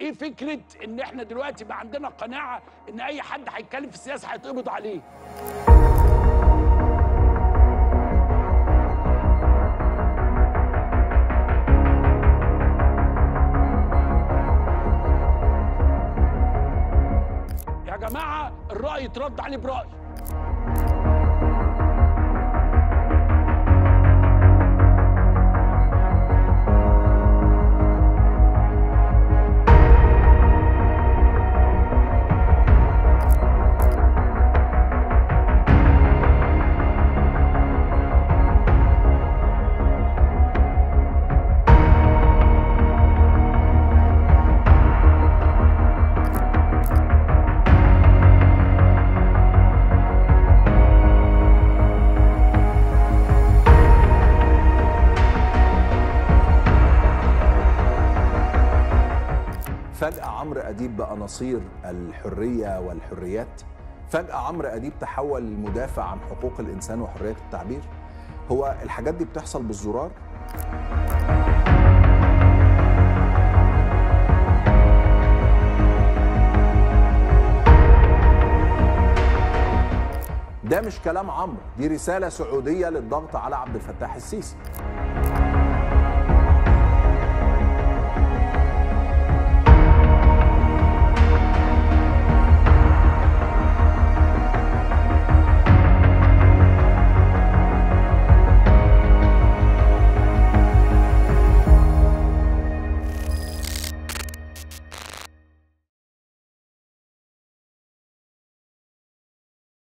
ايه فكره ان احنا دلوقتي بقى عندنا قناعه ان اي حد هيتكلم في السياسه هيتقبض عليه يا جماعه الراي يترد عليه براي فجأة عمرو أديب بقى نصير الحرية والحريات فجأة عمرو أديب تحول للمدافع عن حقوق الإنسان وحرية التعبير هو الحاجات دي بتحصل بالزرار ده مش كلام عمرو دي رسالة سعودية للضغط على عبد الفتاح السيسي